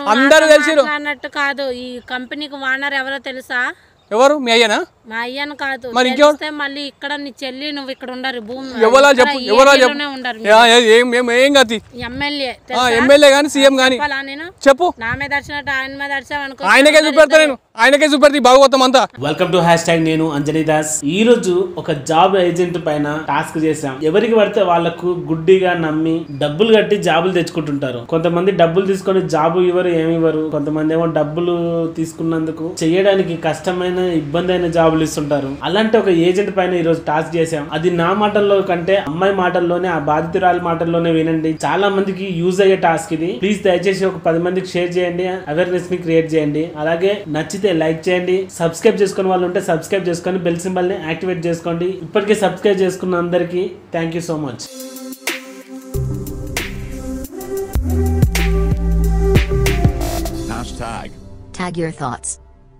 అందరూ తెలిసిరు అన్నట్టు కాదు ఈ కంపెనీకి వానర్ ఎవరో తెలుసా ఎవరు మీ అయ్యనా మా అయ్యను కాదు మరి ఇంకెవరు? తెలిస్తే మళ్ళీ ఇక్కడ నీ చెల్లి నువ్వు ఇక్కడ ఉండరు భూమి ఎవరా ఇక్కడ చెప్పు ఈ ఎవరా ఏరియాలోనే చెప్పు ఉండరు యా, ఏ- ఏం ఏం ఏం గతి ఎమ్మెల్యే ఎమ్మెల్యే కానీ సీఎం కానీ చెప్పాలా నేను చెప్పు నా మీద వచ్చినట్టు ఆయన మీద వచ్చావు అనుకో ఆయనకే చూపెడతా నేను ఆయనకే చూపెడతా ఈ భాగవతం అంతా వెల్కమ్ టు హ్యాష్ ట్యాగ్ నేను అంజనీ దాస్ ఈ రోజు ఒక జాబ్ ఏజెంట్ పైన టాస్క్ చేసాం ఎవరికి పడితే వాళ్ళకు గుడ్డిగా నమ్మి డబ్బులు కట్టి జాబులు తెచ్చుకుంటుంటారు కొంతమంది డబ్బులు తీసుకొని జాబు ఇవ్వరు ఏమి ఇవ్వరు కొంతమంది ఏమో డబ్బులు తీసుకున్నందుకు చేయడానికి కష్టమైన ఇబ్బంది అయిన జాబులు ఇస్తుంటారు అలాంటి ఒక ఏజెంట్ పైన ఈ రోజు టాస్క్ చేసాం అది నా మాటల్లో కంటే అమ్మాయి మాటల్లోనే ఆ బాధితురాలి మాటల్లోనే వినండి చాలా మందికి యూజ్ అయ్యే టాస్క్ ఇది ప్లీజ్ దయచేసి ఒక పది మందికి షేర్ చేయండి అవేర్నెస్ ని క్రియేట్ చేయండి అలాగే నచ్చితే లైక్ చేయండి సబ్స్క్రైబ్ చేసుకున్న వాళ్ళు ఉంటే సబ్స్క్రైబ్ చేసుకొని బెల్ సింబల్ ని యాక్టివేట్ చేసుకోండి ఇప్పటికే సబ్స్క్రైబ్ చేసుకున్న అందరికీ thank you so much Hashtag. Tag your thoughts.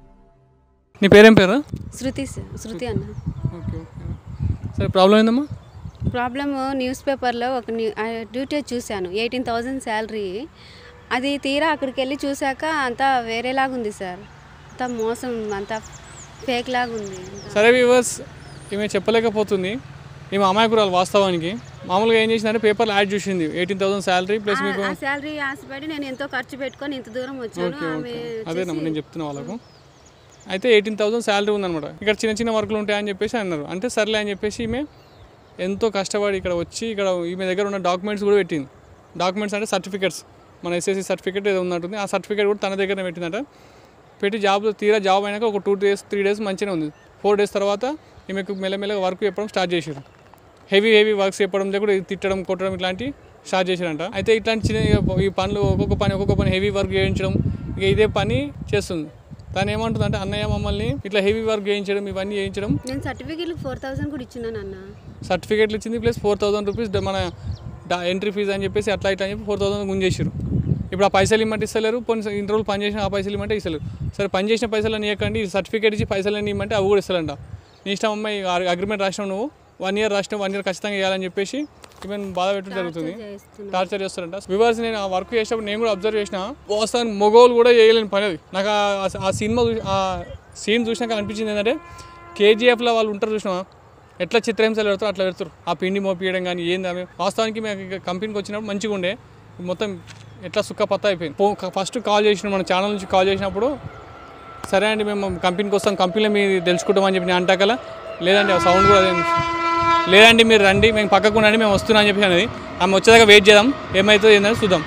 నీ పేరేం పేరు శృతి శృతి అన్న ఓకే సరే ప్రాబ్లం ఏందమ్మా ప్రాబ్లమ్ న్యూస్ పేపర్లో ఒక న్యూ ఆ డ్యూటీ చూశాను ఎయిటీన్ థౌజండ్ శాలరీ అది తీరా అక్కడికి వెళ్ళి చూశాక అంతా వేరేలాగుంది సార్ అంతా మోసం అంతా ఫేక్ లాగుంది సరే వ్యూవర్స్ ఈమె చెప్పలేకపోతుంది ఈమె అమాయకురాలు వాస్తవానికి మామూలుగా ఏం చేసిందంటే పేపర్లో యాడ్ చూసింది ఎయిటీన్ థౌసండ్ శాలరీ ప్లస్ మీకు ఆ శాలరీ ఆశపడి నేను ఎంతో ఖర్చు పెట్టుకొని ఇంత దూరం వచ్చాను ఓకే ఆమె ఓకే అదేనమ్మా నేను చెప్తున్నా వాళ్ళకు అయితే ఎయిటీన్ థౌసండ్ శాలరీ ఉందన్నమాట ఇక్కడ చిన్న చిన్న వర్కులు ఉంటాయని చెప్పేసి అన్నారు అంటే సర్లే అని చెప్పేసి ఈమె ఎంతో కష్టపడి ఇక్కడ వచ్చి ఇక్కడ ఈమె దగ్గర ఉన్న డాక్యుమెంట్స్ కూడా పెట్టింది డాక్యుమెంట్స్ అంటే సర్టిఫికేట్స్ మన ఎస్ఎస్సి సర్టిఫికేట్ ఏదో ఉన్నట్టుంది ఆ సర్టిఫికేట్ కూడా తన దగ్గరనే పెట్టిందట పెట్టి జాబ్ తీరా జాబ్ అయినాక ఒక టూ డేస్ త్రీ డేస్ మంచిగానే ఉంది ఫోర్ డేస్ తర్వాత ఈమెకు మెల్లమెల్లగా వర్క్ చెప్పడం స్టార్ట్ చేసారు హెవీ హెవీ వర్క్స్ చెప్పడం కూడా తిట్టడం కొట్టడం ఇట్లాంటివి స్టార్ట్ చేశారంట అయితే ఇట్లాంటి చిన్న ఈ పనులు ఒక్కొక్క పని ఒక్కొక్క పని హెవీ వర్క్ చేయించడం ఇక ఇదే పని చేస్తుంది తను ఏమంటుంది అంటే అన్నయ్య మమ్మల్ని ఇట్లా హెవీ వర్క్ చేయించడం ఇవన్నీ చేయించడం నేను సర్టిఫికేట్లకు ఫోర్ థౌజండ్ కూడా ఇచ్చినాను అన్న సర్టిఫికేట్లు ఇచ్చింది ప్లస్ ఫోర్ థౌసండ్ రూపీస్ మన ఎంట్రీ ఫీజు అని చెప్పేసి అట్లా ఇట్లా అని చెప్పి ఫోర్ థౌసండ్ ముంచేసారు ఇప్పుడు ఆ పైసలు ఇమ్మంటే ఇస్తలేరు కొన్ని ఇన్ని రోజులు పని చేసిన ఆ పైసలు ఇమ్మంటే ఇస్తలేరు సరే పని చేసిన పైసలు ఇవ్వకండి సర్టిఫికేట్ ఇచ్చి పైసలు ఇమ్మంటే అవి కూడా ఇస్తారంట నీ ఇష్టం అమ్మాయి అగ్రిమెంట్ రాసినావు నువ్వు వన్ ఇయర్ రాసినావు వన్ ఇయర్ ఖచ్చితంగా ఇవ్వాలని చెప్పేసి ఈవెన్ బాధ పెట్టడం జరుగుతుంది చేస్తున్నా టార్చర్ చేస్తారంట వివర్స్ నేను ఆ వర్క్ చేసేటప్పుడు నేను కూడా అబ్జర్వ్ చేసిన వాస్తవానికి మొగోలు కూడా చేయలేని పని అది నాకు ఆ- ఆ సినిమా చూసి ఆ సీన్ చూసినాక అనిపించింది ఏంటంటే కేజీఎఫ్లో వాళ్ళు ఉంటారు చూసినా ఎట్లా చిత్రహింసలు పెడతారు అట్లా పెడతారు ఆ పిండి మోపియడం కానీ ఏంది ఆమె వాస్తవానికి మేము ఇక కంపెనీకి వచ్చినప్పుడు మంచిగా ఉండే మొత్తం ఎట్లా సుక్క పత్త అయిపోయింది పో- ఫస్ట్ కాల్ చేసిన మన ఛానల్ నుంచి కాల్ చేసినప్పుడు సరే అండి మేము కంపెనీకి వస్తాం కంపెనీలో మీరు తెలుసుకుంటామని చెప్పి నేను అంటాకల లేదండి ఆ సౌండ్ కూడా అదేం లేదండి మీరు రండి మేము పక్కకు ఉండండి మేము వస్తున్నాం అని చెప్పి అనేది ఆమె వచ్చేదాకా వెయిట్ చేద్దాం ఏమవుతుందో ఏందని చూద్దాం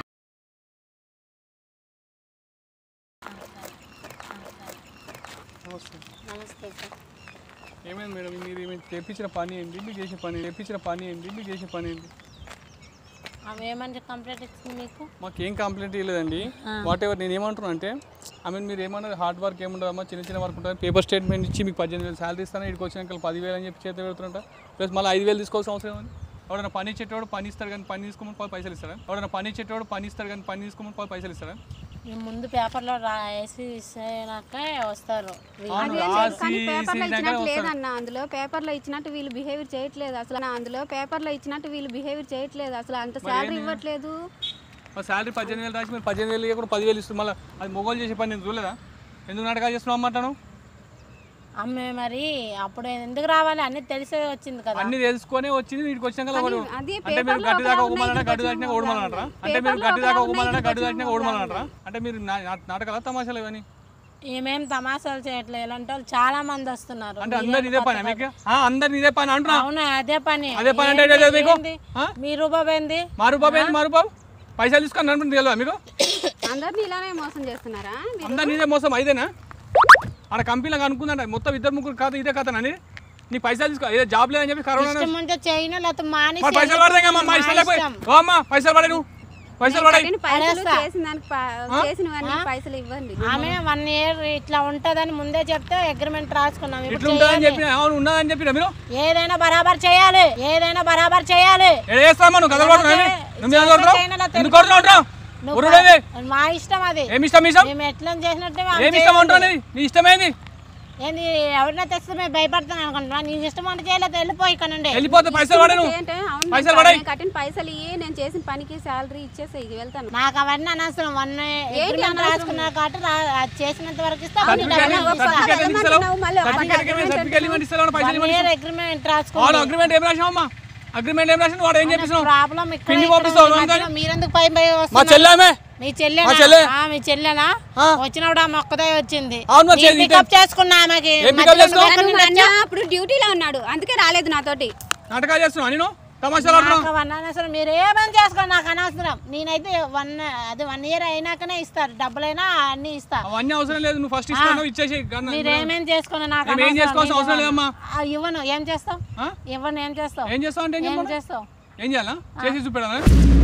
ఏమైంది మేడం మీరు మీరు చేపించిన పని ఏంటి మీరు చేసే పని చేపించిన పని ఏంటి మీరు చేసే పని ఏంటి ఆమె ఏమని కంప్లైంట్ ఇచ్చింది మీకు మాకు ఏం కంప్లైంట్ ఇవ్వలేదండి వాట్ ఎవర్ నేను ఏమంటున్నా అంటే ఐ మీన్ మీరు ఏమన్నారు హార్డ్ వర్క్ ఏముండదమ్మా చిన్న చిన్న వర్క్ ఉంటుంది పేపర్ స్టేట్మెంట్ ఇచ్చి మీకు పద్దెనిమిది వేలు శాలరీ ఇస్తాను ఇక్కడికి వచ్చినాక పదివేలు అని చెప్పి చేత పెడుతుంట ప్లస్ మళ్ళీ ఐదు వేలు తీసుకోవాల్సిన అవసరం ఉంది ఎవడైనా పని ఇచ్చేటోడు పని ఇస్తాడు కానీ పని తీసుకోమని పది పైసలు ఇస్తారా ఎవడైనా పని ఇచ్చేటోడు పని ఇస్తాడు కానీ పని తీసుకోమని పది పైసలు ఇస్తారా ఈ ముందు పేపర్లో రాసి ఇచ్చినాకే వస్తారు అవును, అదేం రాసి లేదు, కానీ పేపర్లో ఇచ్చినాకనే ఇచ్చినట్టు వస్తారు. లేదన్న అందులో పేపర్లో ఇచ్చినట్టు వీళ్ళు బిహేవియర్ చేయట్లేదు అసలు నా అందులో పేపర్లో ఇచ్చినట్టు వీళ్ళు బిహేవియర్ చేయట్లేదు అసలు అంత శాలరీ ఇవ్వట్లేదు మా శాలరీ పద్దెనిమిది వేలు రాసి మీరు పద్దెనిమిది వేలు కూడా పదివేలు ఇస్తుంది మళ్ళీ అది మొగోలు చేసే పని నేను చూడలేదా ఎందుకు నాటకాలు చేస్తున్నావు అమ్మంటాను అమ్మే మరి అప్పుడు ఎందుకు రావాలి అన్ని తెలిసే వచ్చింది కదా అన్ని తెలుసుకొని వచ్చింది వీటికి వచ్చినాక ఒకరు అది అంటే మీరు పేపర్లో గడ్డి దాకా ఒకలా ఓమలనా ఉన్నాయి, గడ్డి ఇక్కడికి దాటినా వచ్చిన ఓడమలనరా ఒకలా అంటే మీరు ఉన్నాయి. గడ్డి దాకా పేపర్లో ఓమలనా ఒకలా గడ్డి ఉన్నాయి, దాటినా ఇక్కడికి ఓడమలనరా అంటే మీరు నా- నా- నాటకాలా తమాషాలు ఇవన్నీ ఏమేం తమాషాలు చేయట్లేదు ఇలాంటి వాళ్ళు చాలా మంది వస్తున్నారు అంటే అందరు ఇదే పని మీకు ఆ, అందరు ఇదే పని అంటున్నా అవును అదే పని అదే పని అంటే ఏంది- ఏంటి మీకు? ఏంది? ఆ? మీ రూపాయి ఏంది మారు బాబు ఏంది మారు బాబు పైసలు తీసుకొని అనుకుంటుంది తెలియదా మీకు అందరినీ ఇలానే మోసం చేస్తున్నారా మీరు? అందరు ఇదే మోసం అయితేనా ఆడ కంపెనీలో అనుకుందంట మొత్తం ఇద్దరు ముగ్గురు కాదు ఇదే కథనని నీ పైసలు తీసుకో ఏదో జాబ్ లేదని చెప్పి కరోనా ఇష్టం ఉంటే చేయను లేకపోతే మానేసి మరి పైసలు పడతాయి కమ్మా మా ఇష్టం లేకపోయి ఓ అమ్మా పైసలు పడే నువ్వు పైసలు పడాయి కట్టిన పైసలు పడేస్తా. చేసిన దానికి ప- చేసినవన్నీ పైసలు ఇవ్వండి ఆమె వన్ ఇయర్ ఇట్లా ఉంటదని ముందే చెప్తే అగ్రిమెంట్ రాసుకున్నాం ఇప్పుడు ఇట్లా ఉంటుందని చేయాలి. చెప్పిన అవును ఉన్నదని చెప్పిన మీరు ఏదైనా బరాబర్ చేయాలి ఏదైనా బరాబర్ చేయాలి ఏడ చేస్తామా నువ్వు కథలు పడుతున్నావు నువ్వు ఎందుకు కొడుతున్నావు చేయనలా ఎందుకు కొడుతున్నావు అంటున్నావు? నువ్వు ఉరుడేది? మా ఇష్టం అది ఏమి ఇష్టం మీ ఇష్టం మేము ఎట్లా చేసినట్టే ఏమి ఇష్టం అంటావు నీ ఇష్టమేంది ఏంది ఎవరినైనా తెస్తే మేము భయపడతాను అనుకుంటున్నా నీకు ఇష్టం అంటే చేయలేదు వెళ్ళిపోయి ఇక్కడ నుండి వెళ్ళిపోతే పైసలు పడను ఏంటి? అవును, పైసలు నేను పడాయి. కట్టిన పైసలు ఇయ్యి నేను చేసిన పనికి శాలరీ ఇచ్చేసి ఇది వెళ్తాను నాకు అవన్నీ అనవసరం వన్ అగ్రిమెంట్ రాసుకున్నారు కాబట్టి రా- అది చేసినంత వరకు ఇస్తా అన్ని సర్టిఫికేట్ డబ్బులు ఇస్తా. సర్టిఫికేట్ ఎందుకు ఇస్తలేవు? అంటున్నావు, మళ్ళీ ఒక సర్టిఫికేట్ ఏమైనా సర్టిఫికేట్ ఇవ్వండి ఇస్తలేవు, పైసలు వన్ ఇవ్వండి ఇయర్ అగ్రిమెంట్ రాసుకో అవును అగ్రిమెంట్ ఏం రాసినావమ్మా అగ్రిమెంట్ ఏం రాసిన వాడు ఏం చెప్పినావు ప్రాబ్లం ఇక్కడ పిండి ఇక్కడ పంపిస్తావు ఉంది. నువ్వు మధ్యలో మీరెందుకు పై పై మా వస్తున్నారు? చెల్లెమే మీ చెల్లెనా మా చెల్లె. ఆ, మీ చెల్లెనా ఆ. వచ్చినప్పుడు ఆమె ఒక్కదే వచ్చింది అవును, మరి చెల్లి పికప్ చేసుకున్నా ఆమెకి ఏం pick up మధ్యలో చేసుకున్నావు? నువ్వు ఎక్కడి నుండి వచ్చావు? అప్పుడు డ్యూటీలో ఉన్నాడు అందుకే రాలేదు నాతోటి నాటకాలు చేస్తున్నావు నేను తమాషాలు ఆడుతున్నావు నాకు వన్ అనవసరం మీరు ఏమని చేసుకోండి నాకు అనవసరం నేనైతే వన్ అది వన్ ఇయర్ అయినాకనే ఇస్తారు డబ్బులైనా అన్ని ఇస్తా అవన్నీ అవసరం లేదు నువ్వు ఫస్ట్ ఇస్తాను ఇచ్చేసి మీరు ఏమేం చేసుకోండి నాకు మేము ఏం అనవసరం. చేసుకోవాల్సిన నేను అవసరం లేదమ్మా ఆ, ఇవ్వను ఏం చేస్తావు ఆ? ఇవ్వను ఏం చేస్తావు ఏం చేస్తావు అంటే ఏం ఏం చెప్పాలి? చేస్తావు ఏం చేయాలా చేసి చూపెడాలా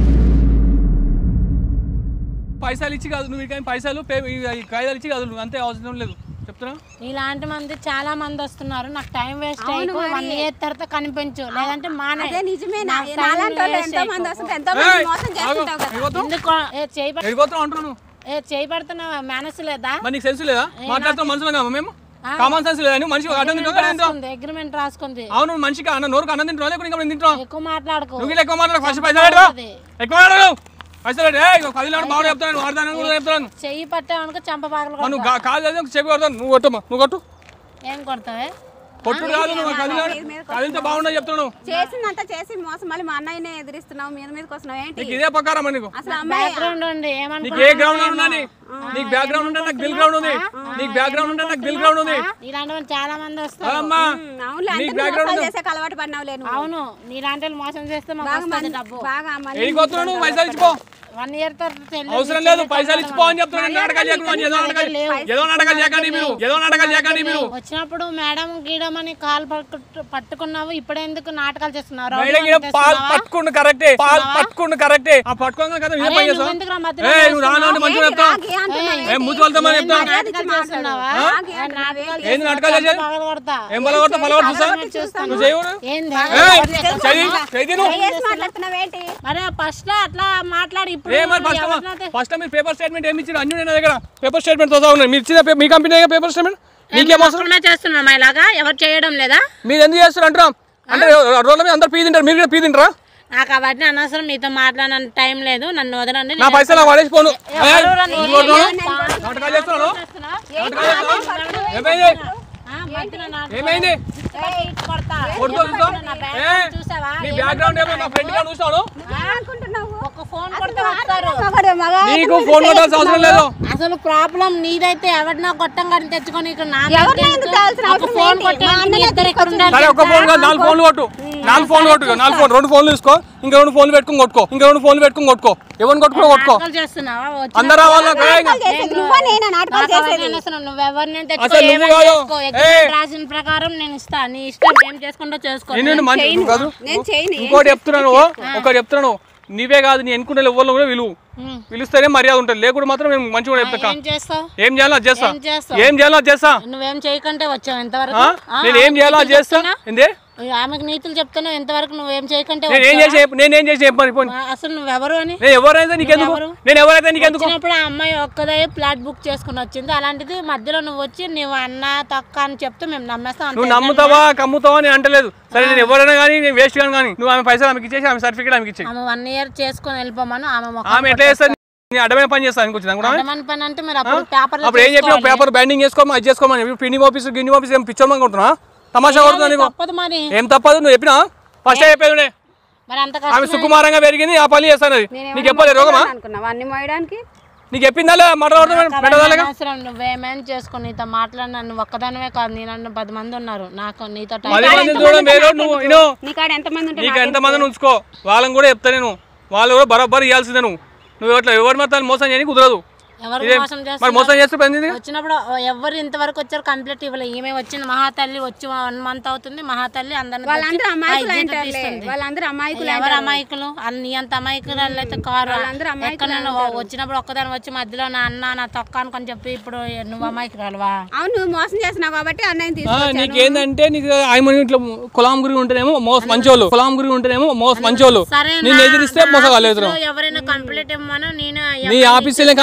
పైసలు ఇచ్చి కాదు నువ్వు ఇక పైసలు పే ఈ కాగితాలు ఇచ్చి కాదు నువ్వు అంతే అవసరం లేదు చెప్తున్నా ఇలాంటి మంది చాలా మంది వస్తున్నారు నాకు టైం వేస్ట్ అయ్యి వన్ ఇయర్ తర్వాత కనిపించు లేదంటే మానే అదే నిజమే నా- నాకు time నాలాంటి వాళ్ళు waste ఎంతో మంది అయిపో. వస్తుంటే ఎంతో మంది ఏయ్, మోసం ఆగు. చేస్తుంటావు కదా ఎడిపోతావు? ఎందుకు ఏ చేయి పడ- ఎడిపోతావు అంటున్నాను ఏ చేయి పడుతున్నావు మనసు లేదా మరి నీకు సెన్స్ లేదా మాట్లాడుతాం మనుషులు కామా మేము కామన్ సెన్స్ లేదా నువ్వు మనిషి అన్నం తింటావు కదా తింటావు రాసుకుంది అగ్రిమెంట్ రాసుకుంది అవును నువ్వు మనిషికి అన్న నోరుకు అన్నం తింటున్నావు లేకపోతే ఇంకా తింటున్నావు ఎక్కువ మాట్లాడుకో నువ్వు ఇలా ఎక్కువ మాట్లాడు ఫస్ట్ పైసలు పెడతావు ఎక్కువ మాట్లాడు పైసలు పెట్టు. ఏయ్, ఇగో పది నాడు బాగా చెప్తాను వాడతాను కూడా చెప్తాను చెయ్యి పట్టావనుకో చంప పగలు మరి నువ్వు గా- కాదు లేదు చెప్పి కొడతాను నువ్వు కొట్టమ్మా నువ్వు కొట్టు ఏం కొడతావే కొట్టుడు కాదు నువ్వు కదిలాడు కదిలితే బాగుండదు చెప్తున్నావు చేసిందంతా చేసి మోసం మళ్ళీ మా అన్నయ్యనే ఎదిరిస్తున్నావు మీద మీదకి వస్తున్నావు ఏంటి నీకు ఇదే పకారం నీకు అసలు అమ్మాయి బ్యాక్గ్రౌండ్ ఉండి ఏమనుకో నీకు ఏ గ్రౌండ్ ఉన్నది నీకు బ్యాక్గ్రౌండ్ ఉంటే నాకు బిల్ గ్రౌండ్ ఉంది నీకు బ్యాక్గ్రౌండ్ ఉంటే నాకు బిల్ గ్రౌండ్ ఉంది ఇలాంటి వాళ్ళు చాలా మంది వస్తారు అమ్మా అవునులే నీకు అందరినీ background మోసాలు ఉందా? చేసే అలవాటు పడినావు లేను అవును నీలాంటి వాళ్ళు మోసం చేస్తే మాకు బాగా వస్తుంది మంది- డబ్బు బాగా మళ్ళీ ఏడికి వస్తున్నావు నువ్వు పైసలు ఇచ్చిపో వన్ ఇయర్ తర్వాత చెల్లి- అవసరం లేదు పైసలు ఇచ్చిపో అని చెప్తున్నాను నాటకాలు చేయకుండా ఏదో నాటకాలు ఏదో నాటకాలు చేయకండి మీరు ఏదో నాటకాలు చేయకండి మీరు వచ్చినప్పుడు మేడం గీయడమని కాలు పట్టు- పట్టుకున్నావు ఇప్పుడెందుకు నాటకాలు చేస్తున్నావు రౌడీ మేడం ఈడ వాళ్ళని పాలు తెస్తున్నావా? పట్టుకుండు కరెక్టే పాలు పట్టుకుండు కరెక్టే ఆ పట్టుకోగా కదా ఇదే అరే, పని నువ్వు చేస్తావు ఎందుకురా మధ్యలో ఏ నువ్వు రాను అంటే మంచిగా చెప్తావు ఆగి అంటున్నావు ఏం మూతి వెళ్తామని చెప్తావు నాటకాలు చేస్తున్నావా? ఆగి అంటున్నావు నాటకాలు ఏంది నాటకాలు చేసేది పగలు కొడతా. ఏం బలగొడతా బలగొట్టు చూస్తా నువ్వు చేయవు ఏంది? చెయ్యి నువ్వు చేసి మాట్లాడుతున్నావు ఏంటి మరి ఫస్ట్ అట్లా మాట్లాడి ఇప్పుడు ఏ మరి ఫస్ట్ ఎవరినైతే- ఫస్ట్ మీరు పేపర్ స్టేట్మెంట్ ఏమి ఇచ్చారు అన్ని నా దగ్గర పేపర్ స్టేట్మెంట్ తో ఉన్నాయి మీరు ఇచ్చిన పే- మీ కంపెనీ పేపర్ స్టేట్మెంట్ మీకేం అవసరం ఒక్కరున్నా చేస్తున్నామా ఇలాగా ఎవరు చేయడం లేదా మీరు ఎందుకు చేస్తారు అంటారా అంటే రోజుల మీద అందరు పీ తింటారు మీరు కూడా పీ తింటారా నాకు అవన్నీ అనవసరం మీతో మాట్లాడిన టైం లేదు నన్ను వదలండి నా పైసలు నాకు పడేసి పోను ఏ, ఎవరు నన్ను ఎందుకు కొడుతున్నావు? వదిలేయండి. నాటకాలు చేస్తున్నావు చేస్తున్నా? నాటకాలు చేస్తున్నావు ఏమైంది ఆ, మధ్యలో నా- ఏమైంది ఏయ్, కొడతా. కొడుతూ చూస్తావు నా బ్యాగ్ ఏ, చూసావా? నీ బ్యాక్గ్రౌండ్ ఏమో నా ఫ్రెండ్ గా చూస్తాను అనుకుంటున్నావు ఒక ఫోన్ కొడితే వస్తారు మగడు, మగ నీకు ఫోన్ కొట్టాల్సిన అవసరం లేదు అసలు ప్రాబ్లం నీదైతే ఎవరినో గొట్టం కానీ తెచ్చుకొని ఇక్కడ నా ఎవరిని ఎందుకు కావాల్సిన ఒక అవసరం ఫోన్ ఏంటి? కొట్టే మా అన్ననే ఇద్దరు ఇక్కడ ఉండాలి సరే ఒక ఫోన్ కాదు నాలుగు ఫోన్లు కొట్టు నాలుగు ఫోన్లు కొట్టు ఇక, నాలుగు ఫోన్ రెండు ఫోన్లు తీసుకో ఇంకా రెండు ఫోన్లు పెట్టుకుని కొట్టుకో ఇంకా రెండు ఫోన్లు పెట్టుకుని కొట్టుకో ఎవరిని కొట్టుకో కొట్టుకో నాటకాలు చేస్తున్నావా వచ్చి అందరు రావాలా నాటకాలు చేసేది నువ్వా నేనా నాటకాలు నాకు చేసేది అవసరం అసలు నువ్వెవరిని తెచ్చుకో అసలు నువ్వు ఏమైనా కాదు. చేసుకో. ఏయ్. అగ్రిమెంట్ రాసిన ప్రకారం నేను ఇస్తా నీ ఇష్టం ఏం చేసుకుంటో చేసుకో నేను మంచి నువ్వు కాదు నేను చేయను ఇంకోటి చెప్తున్నాను ఒకటి చెప్తున్నాను నీవే కాదు నీ ఎన్నుకుంటే ఎవరిలో కూడా విలువ ఉమ్. పిలుస్తేనే మర్యాద ఉంటుంది లేకుండా మాత్రం మేము మంచిగా కూడా చెప్తా ఏం చేస్తావు ఏం చేయాలో అది చేస్తా ఏం చేస్తావు ఏం చేయాలో అది చేస్తా నువ్వేం చేయకుంటే వచ్చావు ఎంతవరకు ఆ? ఆ? నేను ఏం చేయాలో అది చేస్తా ఏంది ఆమెకు నీతులు చెప్తున్నావు ఎంతవరకు నువ్వేం చేయకుంటే నేను ఏం చేసి చెప్పు- నేను ఏం చేసి చెప్పాను పోనీ ఆ, అసలు నువ్వెవరు అని నేను ఎవరైతే నీకెందుకు నేను ఎవరైతే నీకెందుకు వచ్చినప్పుడు ఆ అమ్మాయి ఒక్కదే ఫ్లాట్ బుక్ చేసుకుని వచ్చింది అలాంటిది మధ్యలో నువ్వు వచ్చి నువ్వు అన్న తక్క అని చెప్తే మేము నమ్మేస్తాం అంతే. నువ్వు నమ్ముతావా కమ్ముతావా నేను అంటలేదు సరే నేను ఎవరైనా కానీ నేను వేస్ట్ కానీ కానీ నువ్వు ఆమె పైసలు ఆమెకి ఇచ్చేసి ఆమె సర్టిఫికేట్ ఆమెకి ఇచ్చేయి ఆమె వన్ ఇయర్ చేసుకొని వెళ్ళిపోమను ఆమె మొక్క ఆమె ఎట్లా చేస్తాను నేను అడ్డమైన పని చేస్తాను అనుకుంటున్నాను కూడా అడ్డమని పని అంటే మీరు అప్పుడు పేపర్లో అప్పుడు ఏం చెప్పినావు పేపర్ బైండింగ్ చేసుకోమా అది చేసుకోమని చెప్పి పిండి ఆఫీస్ గిన్ని ఆఫీస్ ఏం పిచ్చోమని కొంటున్నా తమాషా కొడుతున్నా నీకు తప్పదు మరి ఏం తప్పదు నువ్వు చెప్పినా ఫస్ట్ చెప్పేది ఉండే. మరి అంత ఆమె సుకుమారంగా పెరిగింది ఆ పని చేస్తాను అది నీకు చెప్పలేదు రోగమా అనుకున్నావు అన్ని మోయడానికి నీకు చెప్పిందా లేదా మాట పెట్టదాలేగా అవసరం నువ్వేమేం చేసుకుని నీతో మాట్లాడిన నువ్వు ఒక్కదానివే కాదు నీ నన్ను పది మంది ఉన్నారు నాకు నీతో టైం పది మంది చూడడం వేరు నువ్వు ఇను నీకాడ ఎంతమంది ఉంటే నీకు ఎంతమందిని ఉంచుకో వాళ్ళని కూడా చెప్తా నేను వాళ్ళు కూడా బరాబర్ ఇవ్వాల్సిందే నువ్వు నువ్వు అట్లా ఎవరి మాత్రం మోసం చేయడానికి కుదరదు ఎవరు ఇదే- మోసం మరి చేస్తున్నారు మోసం చేస్తే పని ఏంది? వచ్చినప్పుడు ఎవరు ఇంతవరకు వచ్చారు కంప్లీట్ ఇవ్వలేదు ఈమె వచ్చింది మహాతల్లి వచ్చి వన్ మంత్ అవుతుంది మహాతల్లి అందరిని వాళ్ళందరూ తెచ్చి అమాయకులు ఆ ఇజ్జత అంటారులే తీస్తుంది. వాళ్ళందరూ అమాయకులు ఎవరు అమాయకులు అన్ని నీ అంత అమాయకులు అయితే కారు వాళ్ళందరూ అమాయకులే ఎక్కడ నుండి వచ్చినప్పుడు ఒక్కదాని వచ్చి మధ్యలో నా అన్న నా తొక్క అనుకొని చెప్పి ఇప్పుడు నువ్వు అమాయకురాలువా అవును నువ్వు మోసం చేసినావు కాబట్టి అన్నయ్య ఆ, తీసుకొచ్చాను నీకేందంటే నీకు ఆయన ఇట్లా కులాం గురి ఉంటేనేమో మోస్ మంచోళ్ళు కులాం గురి ఉంటేనేమో మోస్ మంచోళ్ళు సరే నిన్ను ఎదిరిస్తే మోసగాలేదు ఎవరైనా కంప్లీట్ ఇవ్వమను నేను నీ ఆఫీసులో కంప్లైంట్ ఇచ్చి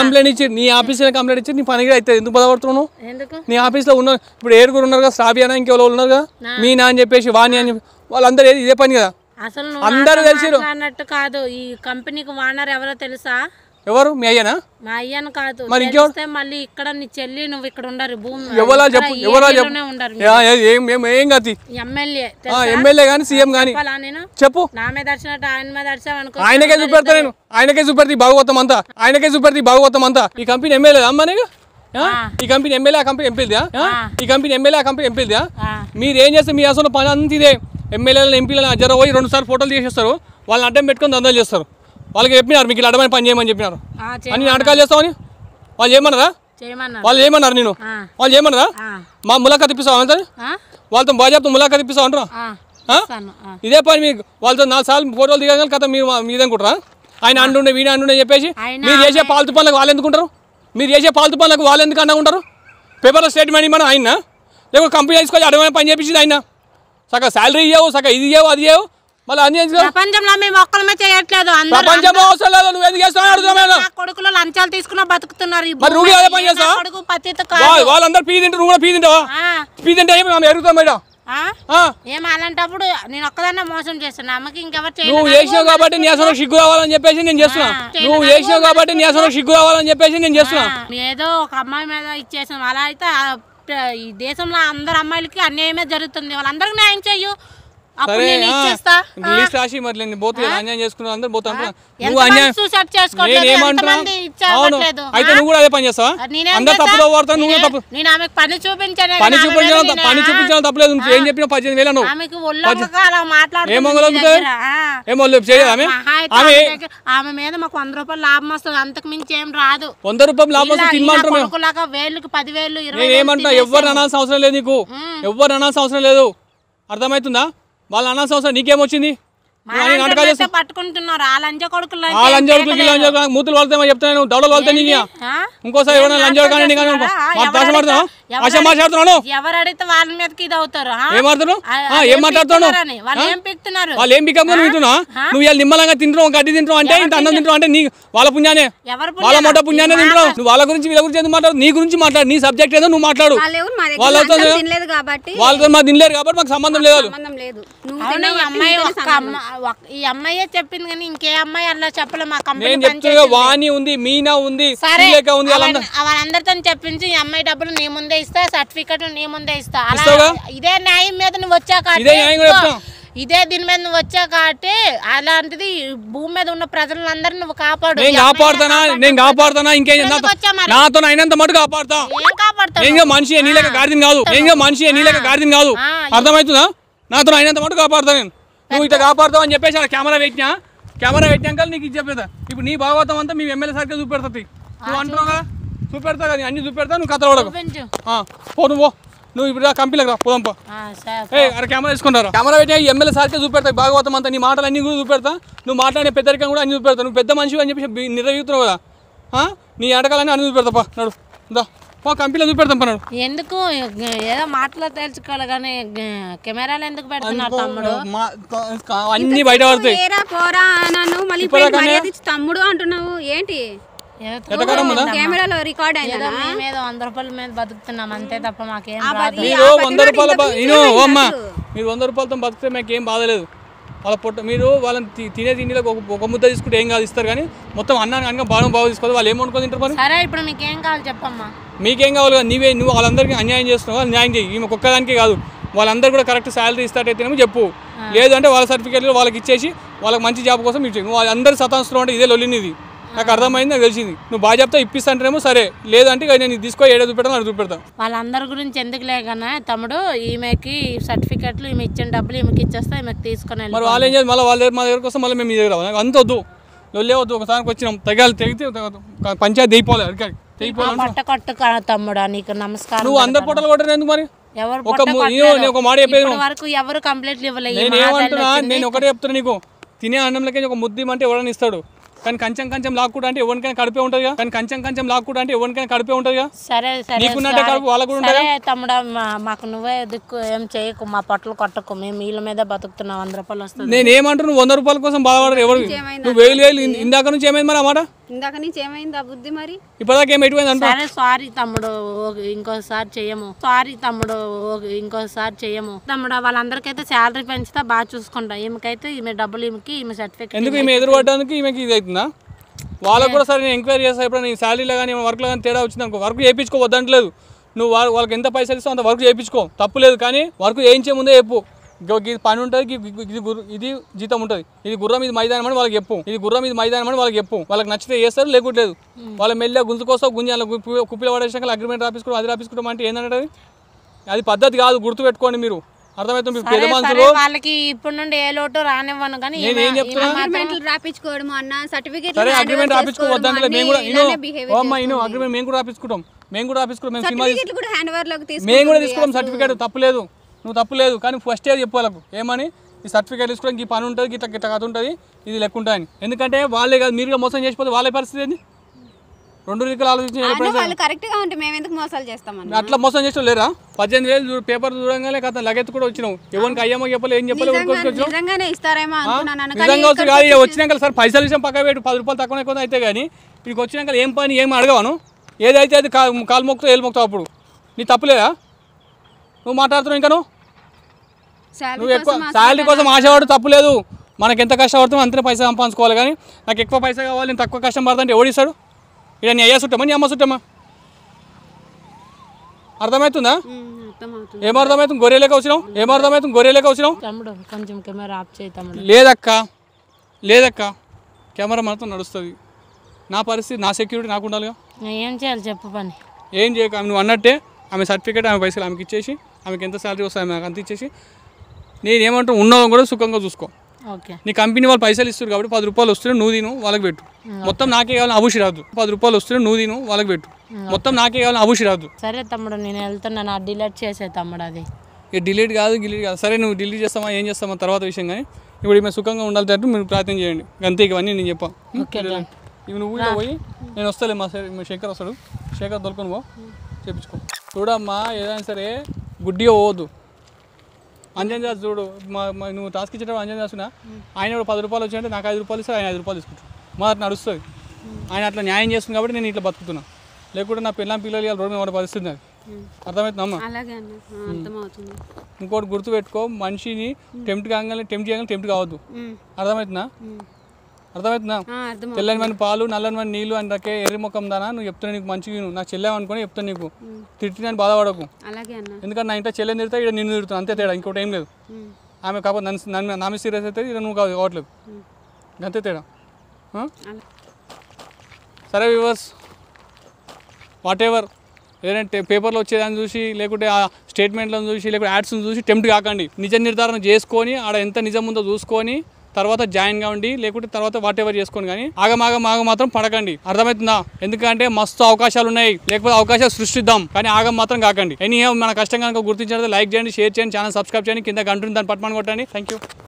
ఇచ్చి నీ ఆఫీస్లో కంప్లైంట్ ఇచ్చి నీ పని కూడా అవుతుంది ఎందుకు బాధపడుతున్నావు నువ్వు? ఎందుకు నీ ఆఫీస్లో ఉన్న ఇప్పుడు ఏడుగురు ఉన్నారు కదా స్టాఫ్ అయినా ఇంకెవరో ఉన్నారు కదా మీనా అని చెప్పేసి వాణి అని చెప్పి వాళ్ళందరూ ఏది- ఇదే పని కదా అసలు నువ్వు అందరూ నాతో తెలిసిరు. మాట్లాడినట్టు కాదు ఈ కంపెనీకి వానర్ ఎవరో తెలుసా ఎవరు మీ అయ్యానా మా అయ్యను కాదు మరి ఇంకెవరు? తెలిస్తే మళ్ళీ ఇక్కడ నీ చెల్లి నువ్వు ఇక్కడ ఉండరు భూమి ఎవరా ఇక్కడ చెప్పు ఈ ఎవరా ఏరియాలోనే చెప్పు ఉండరు యా, ఏ- ఏం ఏం ఏం గతి ఎమ్మెల్యే ఎమ్మెల్యే కానీ సీఎం కానీ చెప్పాలా నేను చెప్పు నా మీద అరిచినట్టు ఆయన మీద అరిచావు అనుకో ఆయనకే చూపెడతా నేను ఆయనకే చూపెడతా ఈ భాగవతం అంతా ఆయనకే చూపెడతా ఈ భాగవతం అంతా ఈ కంపెనీ ఎమ్మెల్యే అమ్మా నీకు ఆ? ఈ కంపెనీ ఎమ్మెల్యే ఆ కంపెనీ ఎంపీదా ఈ కంపెనీ ఎమ్మెల్యే ఆ కంపెనీ ఎంపీదా ఆ. మీరు ఏం చేస్తే మీ అసలు పని అంతా ఇదే ఎమ్మెల్యేలను ఎంపీలను జర పోయి రెండు సార్లు ఫోటోలు చేసేస్తారు వాళ్ళని అడ్డం పెట్టుకొని దందాలు చేస్తారు వాళ్ళకి చెప్పినారు మీకు ఇలా అడ్డమైన పని చేయమని చెప్పినారు ఆ, చే- అని నాటకాలు చేస్తామని వాళ్ళు ఏమన్నారా చేయమన్నారు వాళ్ళు ఏమన్నారు నేను ఆ. వాళ్ళు ఏమన్నారా ఆ. మా ములాఖాత్ ఇప్పిస్తావు అంతా ఆ? వాళ్ళతో బాజాబ్తో ములాఖాత్ ఇప్పిస్తావు అంటారా ఆ. ఆ? ఇస్తాను. ఆ. ఇదే పని మీకు వాళ్ళతో నాలుగు సార్లు ఫోటోలు దిగగానే కథ మీరు మా- మీద అనుకుంటారా ఆయన అంటుండే వీడు అంటుండే చెప్పేసి ఆయన మీరు చేసే పాలతు పనులకు వాళ్ళు ఎందుకుంటారు మీరు చేసే పాలతు పనులకు వాళ్ళు ఎందుకు అన్నా ఉంటారు పేపర్లో స్టేట్మెంట్ ఇవ్వమని ఆయన లేకపోతే కంపెనీ తీసుకొని అడమైన పని చేపించింది ఆయన సగ శాలరీ ఇవ్వవు సగ ఇది ఇవ్వవు అది ఇవ్వవు మళ్ళీ అన్ని ఎందుకు? ప్రపంచంలో మేము ఒక్కలమే చేయట్లేదు అందరూ ప్రపంచంలో అవసరం లేదు నువ్వు ఎందుకు చేస్తావు అడుగుతామేనా నా కొడుకులు లంచాలు తీసుకున్న బతుకుతున్నారు ఈ మరి భూమి నువ్వు మీద. అదే పని ఈ నా చేస్తావా? కొడుకు పతిత కాదు వాళ్ళందరూ పీ తింటారు నువ్వు కూడా పీ తింటావా ఆ. పీ తింటే ఏమి మేము ఎరుగుతాం మేడం ఆ? ఆ. ఏం అలాంటప్పుడు నేను ఒక్కదాన్నే మోసం చేస్తాను అమ్మకి ఇంకెవరు నువ్వు చేయలేదు చేసినావు కాబట్టి నీ అసలు సిగ్గు రావాలని చెప్పేసి నేను చేస్తున్నా నువ్వు చేసినావు కాబట్టి నీ అసలు సిగ్గు రావాలని చెప్పేసి నేను చేస్తున్నా ఏదో ఒక అమ్మాయి మీద ఇచ్చేసాం అలా అయితే ఆ ప్ర- ఈ దేశంలో అందరు అమ్మాయిలకి అన్యాయమే జరుగుతుంది వాళ్ళందరికీ న్యాయం చెయ్యు అప్పుడు సరే నేను ఆ, ఇచ్చేస్తా లిస్ట్ రాసి మరి నేను పోతే అన్యాయం చేసుకున్నావు అందరు పోతా అంటున్నా. నువ్వు ఎంతమంది అన్యాయం సూసైడ్ చేసుకోవట్లేదు నేను ఏమంటున్నా ఎంతమంది అవును ఇచ్చేవ్వట్లేదు అయితే నువ్వు కూడా అదే పని చేస్తావా నేనేం అందరు చేశా? తప్పుదో వాడతావు నువ్వు కూడా నేనే- తప్పు నేను ఆమెకు పని చూపించానే పని కదా, ఆమె చూపించడం మీద త- నేను- పని ఆ, చూపించడం తప్పలేదు నువ్వు ఏం చెప్పినా పద్దెనిమిది వేలు నువ్వు ఆమెకు ఒళ్ళొంగక అలా మాట్లాడుతుంది ఏం నీ ఒళ్ళొంగుతుంది? దగ్గర, ఆ. ఏమో లేదు చేయదు ఆమె మహా అయితే ఆమె ఆమె దగ్గర- ఆమె మీద మాకు వంద రూపాయలు లాభం వస్తుంది అంతకు మించి ఏం రాదు వంద రూపాయలు లాభం వస్తే ఇలా- తినమంటారు ఇలా మేము కొడుకులాగా వేలుకి పదివేలు ఇరవై నేను వేలు ఏమంటున్నా తినేసాను. ఎవరు అనాల్సిన అవసరం లేదు నీకు ఎవరు అనాల్సిన అవసరం లేదు అర్థమవుతుందా వాళ్ళు అనాల్సిన అవసరం నీకేమొచ్చింది మా నువ్వు అన్ని నాటకాలు లాంటి చేస్తావు పట్టుకుంటున్నారు ఆ లంజ కొడుకులు ఆ లంజోడుకులకి ఇలా లంజోడుకు మూతులు వాళ్తే చెప్తాను నువ్వు దౌడలు వాళ్తే నీకు ఇంకోసారి ఎవరైనా లంజోడు కానీ నీకు అనుకో మా భాష మాట్లాడుతున్నావు భాష మాట్లాడుతున్నాను ఎవరు అడిగితే వాళ్ళ మీదకి ఇది అవుతారు ఆ? ఏం మాట్లాడుతున్నావు ఆ, ఆ, అదేం ఏం మాట్లాడుతున్నావు పిక్తున్నారని. వాళ్ళు ఏం పిక్తున్నారు వాళ్ళు ఏం బికమ్ నువ్వు వింటున్నా నువ్వు ఇలా నిమ్మలంగా తింటున్నావు గడ్డి తింటున్నావు అంటే ఇంత అన్నం తింటున్నావు అంటే నీ వాళ్ళ పుణ్యానే ఎవరు వాళ్ళ మొట్ట పుణ్యానే తింటున్నావు నువ్వు వాళ్ళ గురించి వీళ్ళ గురించి ఎందుకు మాట్లాడు నీ గురించి మాట్లాడు నీ సబ్జెక్ట్ ఏదో నువ్వు మాట్లాడు వాళ్ళు ఎవరు మా దగ్గర వాళ్ళతో లంచం తినలేదు కాబట్టి వాళ్ళతో మాకు తినలేరు కాబట్టి మాకు సంబంధం లేదు వాళ్ళు. సంబంధం లేదు నువ్వు అవును, తిన్నావు ఈ కాబట్టి అమ్మాయి నీతోనే ఒక్క సంబంధం. అమ్మ ఒక్క- ఈ అమ్మాయే చెప్పింది కానీ ఇంకే అమ్మాయి అలా చెప్పలే మా కంపెనీ నేను పని చెప్తున్నా చేసింది. వాణి ఉంది మీనా ఉంది సరే శ్రీలేఖ ఉంది వాళ్ళందరూ అవన్నీ- వాళ్ళందరితో చెప్పించి ఈ అమ్మాయి డబ్బులు నీ ముందే ఇస్తా సర్టిఫికెట్ నీ ముందే ఇస్తా అలా ఇస్తావుగా? ఇదే న్యాయం మీద నువ్వు వచ్చా ఇదే న్యాయం కూడా చెప్తాం. ఇదే దీని మీద నువ్వు వచ్చా కాబట్టి అలాంటిది ఈ భూమి మీద ఉన్న ప్రజలందరినీ నువ్వు కాపాడు నేను ఈ అమ్మాయిని కాపాడుతానా కాపాడు. నేను కాపాడుతానా ఇంకేం ఎందుకు నాతో వచ్చా మరి? నాతో అయినంత మటుకు కాపాడుతా ఏం కాపాడుతావు నేను మనిషి నీళ్ళక గాడిదిని కాదు నేను మనిషి నీళ్ళక గాడిదిని కాదు ఆ, అర్థమవుతుందా నాతో అయినంత మటుకు కాపాడుతా నేను నువ్వు ఇట్లా కాపాడుతావు అని చెప్పేసి అక్కడ కెమెరా పెట్టినా కెమెరా పెట్టినాక నీకు ఇది చెప్పేదా ఇప్పుడు నీ భాగవతం అంతా మీ ఎమ్మెల్యే సరిగ్గా చూపెడుతుంది నువ్వు అంటున్నావు కదా చూపెడతా కదా అన్ని చూపెడతా నువ్వు కథ పడకు చూపించు ఆ, పో నువ్వు పో. నువ్వు ఇప్పుడు రా కంపెనీలకు రా పోదాం పో ఆ, సరే. ఏ అరే కెమెరా తీసుకుంటారా కెమెరా పెట్టి ఎమ్మెల్యే సార్కే చూపెడతా భాగవతం అంతా నీ మాటలు అన్ని కూడా చూపెడతా నువ్వు మాట్లాడే పెద్దరికం కూడా అన్ని చూపెడతా నువ్వు పెద్ద మనిషి అని చెప్పి నిర్వహిస్తున్నావు కదా ఆ? నీ ఆటకాలన్నీ అన్ని చూపెడతా పా నడు దా పో కంపెనీలో చూపెడతాం పా నడు ఎందుకు ఏదో మాటలో తెలుసుకోవాలి కానీ కెమెరాలు ఎందుకు పెడుతున్నారు తమ్ముడు మా- క- అన్ని బయట పడతాయి ఏరా పోరా నన్ను మళ్ళీ ఇప్పుడు ఏంటి మర్యాద ఇచ్చి తమ్ముడు అంటున్నావు ఏంటి ఎటకారం ఉందా కెమెరాలో రికార్డ్ ఏదో అయినా మీ మీద వంద రూపాయల మీద బతుకుతున్నాం అంతే తప్ప మాకేం ఆ రాదు బతి- మీరు ఆ వంద బతిలాడి రూపాయల ఇంతకు బ- మించి ఇను ఏమైంది అమ్మ అసలు? మీరు వంద రూపాయలతో బతికితే మాకు ఏం బాధలేదు వాళ్ళ పొట్ట మీరు వాళ్ళని తి- తినే తిండిలో ఒక ఒక ముద్ద తీసుకుంటే ఏం కాదు ఇస్తారు కానీ మొత్తం అన్నాన్ని కనుక బాగా బాగా తీసుకోవాలి వాళ్ళు ఏమనుకొని తింటారు మరి సరే ఇప్పుడు మీకేం కావాలి చెప్పమ్మా మీకేం కావాలి కదా నీవే నువ్వు వాళ్ళందరికీ అన్యాయం చేస్తున్నావు వాళ్ళు న్యాయం చేయి ఈమె ఒక్కదానికే కాదు వాళ్ళందరూ కూడా కరెక్ట్ శాలరీ ఇస్తాటైతేనేమో చెప్పు లేదంటే వాళ్ళ సర్టిఫికేట్లు వాళ్ళకి ఇచ్చేసి వాళ్ళకి మంచి జాబ్ కోసం ఇచ్చేయి నువ్వు అందరు సతాంస్తున్నావు అంటే ఇదే లొల్లిని ఇది నాకు అర్థమైంది నాకు తెలిసింది నువ్వు బాగా చెప్తా ఇప్పిస్తాంటేనేమో సరే లేదంటే ఇక నేను ఇది తీసుకో ఏడో చూపెడతాను అది చూపెడతాను వాళ్ళందరి గురించి ఎందుకు లేకనా తమ్ముడు ఈమెకి సర్టిఫికెట్లు ఈమె ఇచ్చిన డబ్బులు ఈమెకి ఇచ్చేస్తే ఈమెకి తీసుకొని వెళ్ళి మరి వాళ్ళు ఏం చేయాలి మళ్ళీ వాళ్ళ దగ్గర మా దగ్గర కోసం మళ్ళీ మేము మీ దగ్గర రావాలి నాకు అంత వద్దు లొల్లే వద్దు ఒకసారికి వచ్చినాం తెగాలి తెగితే పంచాయతీ తెగిపోవాలి అడిగాలి తెగిపోవాలి పట్ట కొట్టు కా- తమ్ముడా నీకు నమస్కారం నువ్వు అందరు పొట్టలు కొట్టరు ఎందుకు మరి ఎవరు ఒక పొట్ట ము- కొట్టలేదు. నేను- నేను ఒక మాట చెప్పేది ఇప్పటి వరకు ఎవరు కంప్లైంట్లు ఇవ్వలేదు ఈ నేను మహాతల్లి ఏమంటున్నా వచ్చింది. నేను ఒకటే చెప్తున్నా నీకు తినే అన్నంలోకి ఒక ముద్ది అంటే ఎవరైనా ఇస్తాడు కానీ కంచం కంచం లాక్కుంటా అంటే ఎవరికైనా కడిపే ఉంటుంది కానీ కంచం కంచం లాక్కుంటా అంటే ఎవరికైనా కడిపే ఉంటుంది సరే సరే నీకున్నట్టే సరే. కడుపు వాళ్ళకు కూడా సరే తమ్ముడా మా- మాకు నువ్వే దిక్కు ఏం చేయకు మా పొట్టలు కొట్టకు మేము వీళ్ళ మీద బతుకుతున్నాం వంద రూపాయలు వస్తుంది నేను ఏమంటున్నా నువ్వు వంద రూపాయల కోసం బాధపడరు ఎవరు నువ్వు వేలు వేలు ఇన్- ఇందాక నుంచి ఏమైంది మరి ఆ మాట ఇందాక నుంచి ఏమైంది ఆ బుద్ధి మరి ఇప్పటిదాకా ఏం ఎటుపోయింది అంటూ సరే సారీ తమ్ముడు ఓ- ఇంకోసారి చెయ్యము సారీ తమ్ముడు ఓ- ఇంకోసారి చెయ్యము తమ్ముడు వాళ్ళందరికైతే శాలరీ పెంచితే బాగా చూసుకుంటా ఈమెకైతే ఈమె డబ్బులు ఈమెకి ఈమె సర్టిఫికేట్ ఎందుకు ఈమె ఎదురుపడడానికి ఈమెకి ఇది అవుతుందా వాళ్ళకు కూడా సరే నేను ఎంక్వైరీ చేస్తా ఇప్పుడు నీ శాలరీలో కానీ వర్క్లో కానీ తేడా వచ్చింది అనుకో వర్క్ చేయించుకోవద్దంటలేదు నువ్వు వాళ్ళ- వాళ్ళకి ఎంత పైసలు ఇస్తావు అంత వర్క్ చేయించుకో తప్పు లేదు కానీ వర్క్ చేయించే ముందే చెప్పు ఇగో ఇది పని ఉంటుంది గి- గి- ఇది గుర్ర- ఇది జీతం ఉంటుంది ఇది గుర్రం ఇది మైదానం అని వాళ్ళకి చెప్పు ఇది గుర్రం ఇది మైదానం అని వాళ్ళకి చెప్పు వాళ్ళకి నచ్చితే చేస్తారు లేకుంటే లేదు వాళ్ళ మెల్లె గుంజుకోస్తావు గుంజాల కుప్పిలో పడేసాక అగ్రిమెంట్ రాపించుకోవడం అది రాపించుకోవడం అంటే ఏంటంటే అది? అది పద్ధతి కాదు గుర్తు పెట్టుకోండి మీరు అర్థమవుతుంది మీరు పెద్ద సరే మనుషులు వాళ్ళకి ఇప్పటి నుండి ఏ లోటు రానివ్వను కానీ నేను ఏం చెప్తున్నా అగ్రిమెంట్లు రాపించుకోవడం అన్న సర్టిఫికేట్ సరే అగ్రిమెంట్ రాపించుకోవద్దంటే మేము కూడా ఇను ఓ అమ్మ ఇను అగ్రిమెంట్ మేము కూడా రాపించుకుంటాం మేము కూడా రాపించుకుంటాం మేము సినిమా సర్టిఫికేట్లు కూడా హ్యాండ్ ఓవర్ లోకి తీసుకు మేము కూడా తీసుకుంటాం సర్టిఫికేట్ తప్పులేదు నువ్వు తప్పులేదు కానీ ఫస్ట్ ఇయర్ చెప్పు వాళ్ళకు ఏమని ఈ సర్టిఫికేట్ తీసుకోవడానికి ఈ పని ఉంటుంది ఇట్లా ఇట్లా కథ ఉంటుంది ఇది లెక్క ఉంటుంది ఎందుకంటే వాళ్ళే కాదు మీరుగా మోసం చేసిపోతే వాళ్ళే పరిస్థితి ఏంది రెండు రీతిలో ఆలోచించి అన్న వాళ్ళు కరెక్ట్ గా ఉంటే మేము ఎందుకు మోసాలు చేస్తామన్న అట్లా మోసం చేసిన లేరా పద్దెనిమిది వేలు చూ- పేపర్ చూడంగానే కథ లగెత్తు కూడా వచ్చినావు ఎవరికి అయ్యమ్మో చెప్పలే ఏం చెప్పలే నిజంగా- ఊరుకొచ్చి నిజంగానే ఇస్తారేమో అనుకున్నాను అన్న. కానీ నిజంగా వచ్చి ఇక్కడికి కాదు ఇక వచ్చినాక సార్ పైసలు విషయం పక్క పెట్టు పది రూపాయలు తక్కువ ఎక్కువ అయితే కానీ ఇక్కడికి వచ్చినాక ఏం పని ఏం అడగవాను ఏదైతే అది కా- కాలు మొక్కుతావు ఏలు మొక్కుతావు అప్పుడు నీ తప్పులేదా నువ్వు మాట్లాడుతున్నావు ఇంకా నువ్వు శాలరీ నువ్వు ఎక్కువ కోసం శాలరీ కోసం ఆశపడు తప్పులేదు మనకి ఎంత కష్టపడుతామో అంతనే పైసా సంపాదించుకోవాలి కానీ నాకు ఎక్కువ పైసా కావాలి నేను తక్కువ కష్టం పడతా అంటే ఎవడిస్తాడు ఇక నీ అయ్యా చుట్టమా నీ అమ్మ చుట్టమా అర్థమవుతుందా ఉమ్, అర్థమవుతుంది ఏం అర్థమవుతుంది గొర్రెలేక వచ్చినావు ఏం అర్థమవుతుంది గొర్రెలేక వచ్చినావు తమ్ముడు కొంచెం కెమెరా ఆఫ్ చేయి తమ్ముడు లేదక్క లేదక్క కెమెరా మనతో నడుస్తుంది నా పరిస్థితి నా సెక్యూరిటీ నాకు ఉండాలిగా ఏం చేయాలి చెప్పు పని ఏం చేయక ఆమె నువ్వు అన్నట్టే ఆమె సర్టిఫికేట్ ఆమె పైసలు ఆమెకి ఇచ్చేసి ఆమెకి ఎంత శాలరీ వస్తాయి ఆమె అంత ఇచ్చేసి నేను ఏమంటాను ఉన్నదో కూడా సుఖంగా చూసుకో ఓకే నీ కంపెనీ వాళ్ళు పైసలు ఇస్తారు కాబట్టి పది రూపాయలు వస్తున్నాయి నువ్వు తిను వాళ్ళకి పెట్టు మొత్తం నాకే కావాలి అబుషి రాదు పది రూపాయలు వస్తున్నాయి నువ్వు తిను వాళ్ళకి పెట్టు మొత్తం నాకే కావాలి అబుషి రాదు సరే తమ్ముడు నేను వెళ్తున్నా నా డిలీట్ చేసే తమ్ముడు అది ఇక డిలీట్ కాదు గిలీట్ కాదు సరే నువ్వు డిలీట్ చేస్తామా ఏం చేస్తామా తర్వాత విషయం కానీ ఇప్పుడు ఈమె సుఖంగా ఉండాలి మీరు ప్రయత్నం చేయండి అంతే ఇవన్నీ నేను చెప్పా ఓకే డన్. ఇవి నువ్వు ఇలా పోయి నేను వస్తాలే మా సైడ్ మా శేఖర్ వస్తాడు శేఖర్ దొరకను పో చేపించుకో చూడమ్మా ఏదైనా సరే గుడ్డిగా పోవద్దు అంజన్ దాస్ చూడు మా మా- నువ్వు టాస్క్ ఇచ్చేటప్పుడు అంజన్ దాసునా ఆయన కూడా పది రూపాయలు వచ్చిందంటే నాకు ఐదు రూపాయలు ఇస్తే ఆయన ఐదు రూపాయలు తీసుకుంటాడు మా అట్లా నడుస్తుంది ఆయన అట్లా న్యాయం చేస్తుంది కాబట్టి నేను ఇట్లా బతుకుతున్నా లేకుంటే నా పిల్లం పిల్లలు ఇవాళ రోడ్డు మీద పడే పరిస్థితి అది అర్థమవుతుందమ్మా అలాగే అన్న ఆ, అర్థమవుతుంది ఇంకోటి గుర్తుపెట్టుకో మనిషిని టెంప్ట్ కాగానే టెంప్ట్ చేయగానే టెంప్ట్ కావద్దు ఉమ్, అర్థమవుతుందా ఉమ్. అర్థమవుతుందా ఆ, అర్థమవుతుంది తెల్లని మన పాలు నల్లని మన నీళ్ళు అని రకే ఎర్రి ముఖం దానా నువ్వు చెప్తున్నా నీకు మంచిగా విను నాకు చెల్లావు అనుకుని చెప్తాను నీకు తిట్టినని బాధపడకు అలాగే అన్న ఎందుకంటే నా ఇంట్లో చెల్లెని తిడతా ఇక్కడ నిన్ను తిడుతున్నా అంతే తేడా ఇంకోటి ఏం లేదు ఉమ్, ఆమె కాకపోతే నన్ను నన్ను నా మీద సీరియస్ అయితే ఇక్కడ నువ్వు కావ- కావట్లేదు అంతే తేడా ఆ? అలా సరే వివర్స్ వాట్ ఎవర్ ఏదైనా టే- పేపర్లో వచ్చేదాన్ని చూసి లేకుంటే ఆ స్టేట్మెంట్లను చూసి లేకుంటే యాడ్స్ని చూసి టెంప్ట్ కాకండి నిజ నిర్ధారణ చేసుకొని ఆడ ఎంత నిజం ఉందో చూసుకొని తర్వాత జాయిన్ కావండి లేకుంటే తర్వాత వాట్ ఎవర్ చేసుకోండి కానీ ఆగమాగం ఆగ మాత్రం పడకండి అర్థమవుతుందా ఎందుకంటే మస్తు అవకాశాలు ఉన్నాయి లేకపోతే అవకాశాలు సృష్టిద్దాం కానీ ఆగం మాత్రం కాకండి ఎనీ మన కష్టం కనుక గుర్తించినట్లయితే లైక్ చేయండి షేర్ చేయండి ఛానల్ సబ్స్క్రైబ్ చేయండి కింద గంటుంది దాన్ని పట్టుమని కొట్టండి థ్యాంక్ యూ